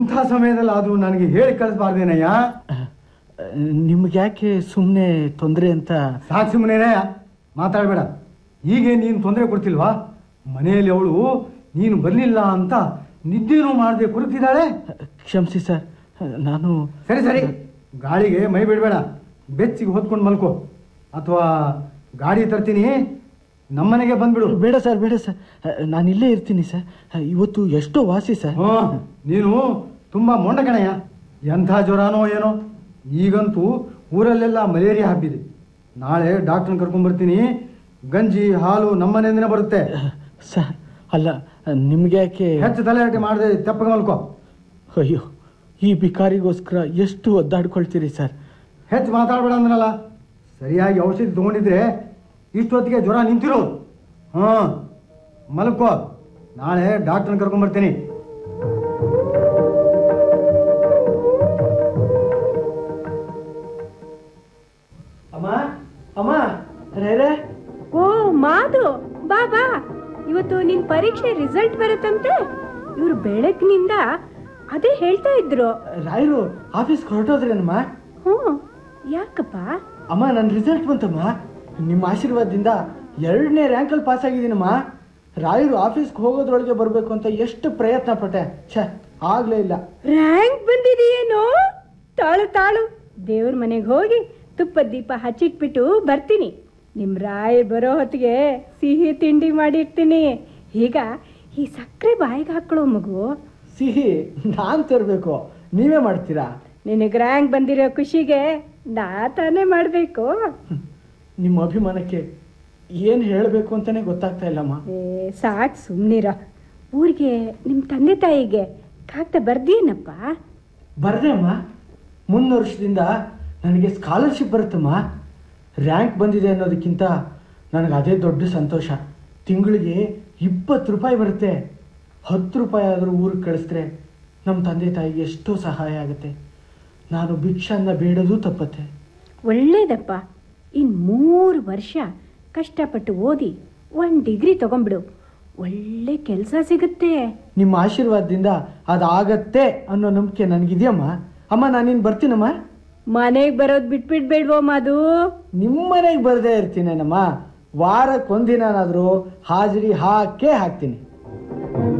ಇಂಥ ಸಮಯದಲ್ಲಿ ಆದ್ರೂ ನನಗೆ ಹೇಳಿ ಕಳಿಸ್ಬಾರ್ದೇನಯ್ಯ ನಿಮ್ಗೆ ಯಾಕೆ ಸುಮ್ಮನೆ ತೊಂದರೆ ಅಂತ ಸಾಕು ಸುಮ್ಮನೆ ಮಾತಾಡಬೇಡ ಹೀಗೆ ನೀನು ತೊಂದರೆ ಕೊಡ್ತಿಲ್ವಾ ಮನೆಯಲ್ಲಿ ಅವಳು ನೀನು ಬರಲಿಲ್ಲ ಅಂತ ನಿದ್ದೆನೂ ಮಾಡದೆ ಕೊರತಿದ್ದಾಳೆ ಕ್ಷಮಿಸಿ ಸರ್ ನಾನು ಸರಿ ಸರಿ ಗಾಳಿಗೆ ಮೈ ಬಿಡಬೇಡ ಬೆಚ್ಚಿಗೆ ಹೊತ್ಕೊಂಡು ಮಲ್ಕೋ ಅಥವಾ ಗಾಡಿ ತರ್ತೀನಿ ನಮ್ಮನೆಗೆ ಬಂದ್ಬಿಡು ಬೇಡ ಸರ್ ಬೇಡ ಸರ್ ನಾನು ಇಲ್ಲೇ ಇರ್ತೀನಿ ಸರ್ ಇವತ್ತು ಎಷ್ಟೋ ವಾಸಿ ಸರ್ ಹ್ಞೂ ನೀನು ತುಂಬಾ ಮೊಂಡ ಕಣಯ್ಯ ಎಂಥ ಜ್ವರನೋ ಏನೋ ಈಗಂತೂ ಊರಲ್ಲೆಲ್ಲ ಮಲೇರಿಯಾ ಹಬ್ಬಿದೆ ನಾಳೆ ಡಾಕ್ಟರ್ನ ಕರ್ಕೊಂಡ್ಬರ್ತೀನಿ ಗಂಜಿ ಹಾಲು ನಮ್ಮನೆಯಿಂದನೇ ಬರುತ್ತೆ ಸರ್ ಅಲ್ಲ ನಿಮ್ಗೆ ಯಾಕೆ ಹೆಚ್ಚು ತಲೆಹರಟೆ ಮಾಡದೆ ತೆಪ್ಪಗೆ ಮಲ್ಕೋ ಅಯ್ಯೋ ಈ ಬಿಕಾರಿಗೋಸ್ಕರ ಎಷ್ಟು ಒದ್ದಾಡ್ಕೊಳ್ತೀರಿ ಸರ್ ಹೆಚ್ಚು ಮಾತಾಡಬೇಡ ಅಂದ್ರಲ್ಲ ಸರಿಯಾಗಿ ಔಷಧಿ ತಗೊಂಡಿದ್ರೆ ಇಷ್ಟೊತ್ತಿಗೆ ಜ್ವರ ನಿಂತಿರು ಹ್ಞೂ ಮಲ್ಕೋ ನಾಳೆ ಡಾಕ್ಟರ್ನ ಕರ್ಕೊಂಡ್ಬರ್ತೀನಿ ಅಮ್ಮ ಅಮ್ಮ ರೇ ಓ ಮಾದು ಬಾ ಬಾ ಇವತ್ತು ನಿನ್ ಪರೀಕ್ಷೆ ರಿಸಲ್ಟ್ ಬರುತ್ತಂತೆ ಇವ್ರು ಬೆಳಗ್ನಿಂದ ಅದೇ ಹೇಳ್ತಾ ಇದ್ರು ರಾಯರು ಆಫೀಸ್ಗೆ ಹೊರಟೋದ್ರೇನಮ್ಮ ಹ್ಞೂ ಯಾಕಪ್ಪ ಅಮ್ಮ ನನ್ನ ರಿಸಲ್ಟ್ ಬಂತಮ್ಮ ನಿಮ್ಮ ಆಶೀರ್ವಾದದಿಂದ ಎರಡನೇ ರ್ಯಾಂಕಲ್ಲಿ ಪಾಸ್ ಆಗಿದ್ದೀನಮ್ಮ ರಾಯರು ಆಫೀಸ್ಗೆ ಹೋಗೋದ್ರೊಳಗೆ ಬರಬೇಕು ಅಂತ ಎಷ್ಟು ಪ್ರಯತ್ನ ಪಟ್ಟೆ ಛೇ ಆಗ್ಲೇ ಇಲ್ಲ ರ್ಯಾಂಕ್ ಬಂದಿದೆಯೇನೋ ತಾಳು ತಾಳು ದೇವ್ರ ಮನೆಗೆ ಹೋಗಿ ತುಪ್ಪದ ದೀಪ ಹಚ್ಚಿಟ್ಬಿಟ್ಟು ಬರ್ತೀನಿ ನಿಮ್ ರಾಯ್ ಬರೋ ಹೊತ್ತಿಗೆ ಸಿಹಿ ತಿಂಡಿ ಮಾಡಿರ್ತೀನಿ ಈಗ ಈ ಸಕ್ಕರೆ ಬಾಯಿಗೆ ಹಾಕೊಳ್ಳೋ ಮಗು ಸಿಹಿ ನಾನ್ ತರಬೇಕು ನೀವೇ ಮಾಡ್ತೀರಾ ನಿನಗೆ ರ್ಯಾಂಕ್ ಬಂದಿರೋ ಖುಷಿಗೆ ನಾ ತಾನೇ ಮಾಡಬೇಕು ನಿಮ್ಮ ಅಭಿಮಾನಕ್ಕೆ ಏನು ಹೇಳಬೇಕು ಅಂತಾನೆ ಗೊತ್ತಾಗ್ತಾ ಇಲ್ಲಮ್ಮ ಏ ಸಾಕು ಸುಮ್ಮನಿರ ಊರಿಗೆ ನಿಮ್ಮ ತಂದೆ ತಾಯಿಗೆ ಕಾಗ್ದ ಬರ್ದೇನಪ್ಪ ಬರ್ದೆ ಅಮ್ಮ ಮುಂದಿನ ವರ್ಷದಿಂದ ನನಗೆ ಸ್ಕಾಲರ್ಶಿಪ್ ಬರುತ್ತಮ್ಮ ರ್ಯಾಂಕ್ ಬಂದಿದೆ ಅನ್ನೋದಕ್ಕಿಂತ ನನಗೆ ಅದೇ ದೊಡ್ಡ ಸಂತೋಷ ತಿಂಗಳಿಗೆ ಇಪ್ಪತ್ತು ರೂಪಾಯಿ ಬರುತ್ತೆ ಹತ್ತು ರೂಪಾಯಿ ಆದರೂ ಊರಿಗೆ ಕಳಿಸಿದ್ರೆ ನಮ್ಮ ತಂದೆ ತಾಯಿಗೆ ಎಷ್ಟೋ ಸಹಾಯ ಆಗುತ್ತೆ ನಾನು ಭಿಕ್ಷಾನ್ನ ಬೇಡೋದು ತಪ್ಪತ್ತೆ ಒಳ್ಳೇದಪ್ಪ ಇನ್ ಮೂರು ವರ್ಷ ಕಷ್ಟಪಟ್ಟು ಓದಿ ಒಂದು ಡಿಗ್ರಿ ತಗೊಂಬಿಡು ಒಳ್ಳೆ ಕೆಲಸ ಸಿಗುತ್ತೆ ನಿಮ್ಮ ಆಶೀರ್ವಾದದಿಂದ ಅದಾಗತ್ತೆ ಅನ್ನೋ ನಂಬಿಕೆ ನನಗಿದೆಯಮ್ಮ ಅಮ್ಮ ನಾನಿನ್ ಬರ್ತೀನಮ್ಮ ಮನೆಗೆ ಬರೋದು ಬಿಟ್ಬಿಡ್ಬೇಡ್ವೋ ಮಾದು ನಿಮ್ಮ ಮನೆಗೆ ಬರದೇ ಇರ್ತೀನೇನಮ್ಮ ವಾರಕ್ಕೊಂದಿನಾದ್ರೂ ಹಾಜರಿ ಹಾಕೇ ಹಾಕ್ತೀನಿ